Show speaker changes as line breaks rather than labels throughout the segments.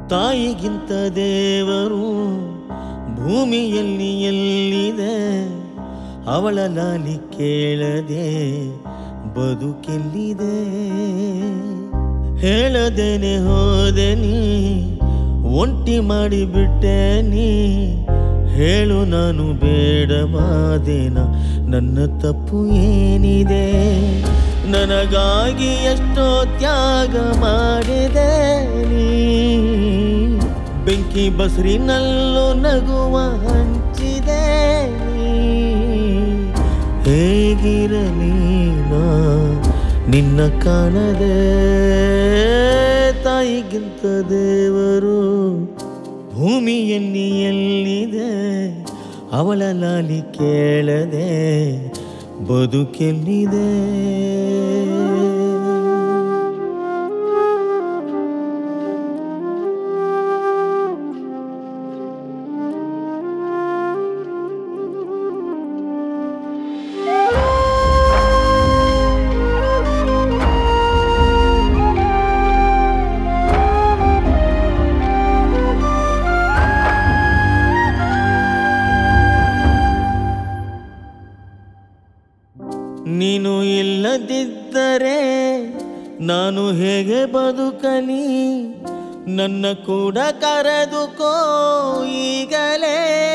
ತಾಯಿಗಿಂತ ದೇವರು ಭೂಮಿಯಲ್ಲಿ ಎಲ್ಲಿದೆ ಅವಳ ಲಾಲಿ ಕೇಳದೆ ಬದುಕೆಲ್ಲಿದೆ ಹೇಳದೇನೆ ಹೋದೆ ನೀ ಒಂಟಿ ಮಾಡಿಬಿಟ್ಟೆ ನೀ ಹೇಳು ನಾನು ಬೇಡವಾದೇನ ನನ್ನ ತಪ್ಪು ಏನಿದೆ ನನಗಾಗಿ ಎಷ್ಟೋ ತ್ಯಾಗ ಮಾಡಿದೆ ನೀ ಬೆಂಕಿ ಬಸ್ರಿನಲ್ಲೂ ನಗುವ ಹಂಚಿದೆ ನೀ. ಹೇಗಿರಲಿ ನಾ ನಿನ್ನ ಕಾಣದೆ ತಾಯಿಗಿಂತ ದೇವರು ಭೂಮಿಯಲ್ಲಿ ಎಲ್ಲಿದೆ ಅವಳ ಲಾಲಿ ಕೇಳದೆ ಬದುಕೆಲ್ಲಿದೆ ನೀನು ಇಲ್ಲದಿದ್ದರೆ ನಾನು ಹೇಗೆ ಬದುಕಲಿ ನನ್ನ ಕೂಡ ಕರೆದುಕೋ ಈಗಲೇ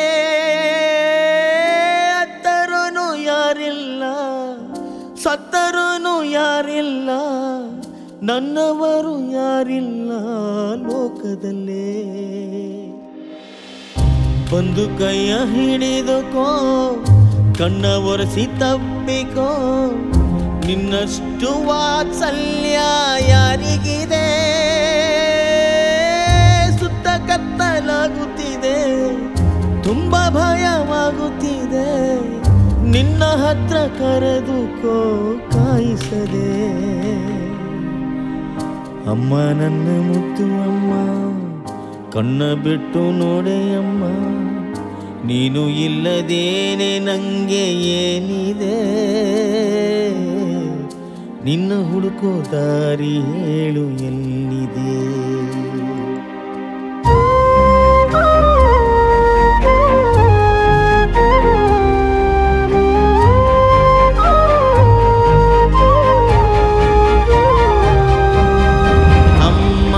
ಅತ್ತರೂ ಯಾರಿಲ್ಲ ಸತ್ತರೂ ಯಾರಿಲ್ಲ ನನ್ನವರು ಯಾರಿಲ್ಲ ಲೋಕದಲ್ಲೇ ಬಂದು ಕೈಯ ಹಿಡಿದುಕೋ ಕಣ್ಣ ಒರೆಸಿ ತಬ್ಬಿಕೋ ನಿನ್ನಷ್ಟು ವಾತ್ಸಲ್ಯ ಯಾರಿಗಿದೆ ಸುತ್ತ ಕತ್ತಲಾಗುತ್ತಿದೆ ತುಂಬ ಭಯವಾಗುತ್ತಿದೆ ನಿನ್ನ ಹತ್ರ ಕರೆದುಕೋ ಕಾಯಿಸದೆ ಅಮ್ಮ ನನ್ನ ಮುತ್ತು ಅಮ್ಮ ಕಣ್ಣ ಬಿಟ್ಟು ನೋಡೆ ಅಮ್ಮ ನೀನು ಇಲ್ಲದೇನೆ ನಂಗೆ ಏನಿದೆ ನಿನ್ನ ಹುಡುಕೋ ದಾರಿ ಹೇಳು ಎಲ್ಲಿದೆ ಅಮ್ಮ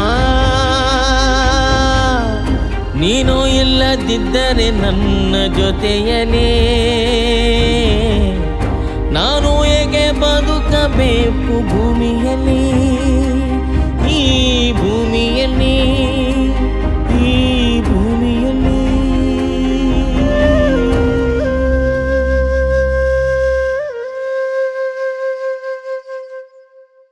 ನೀನು ಇಲ್ಲದಿದ್ದರೆ ನನ್ನ ಜೊತೆಯಲೇ ನಾನು ಹೇಗೆ ಬದುಕಬೇಕು ಭೂಮಿ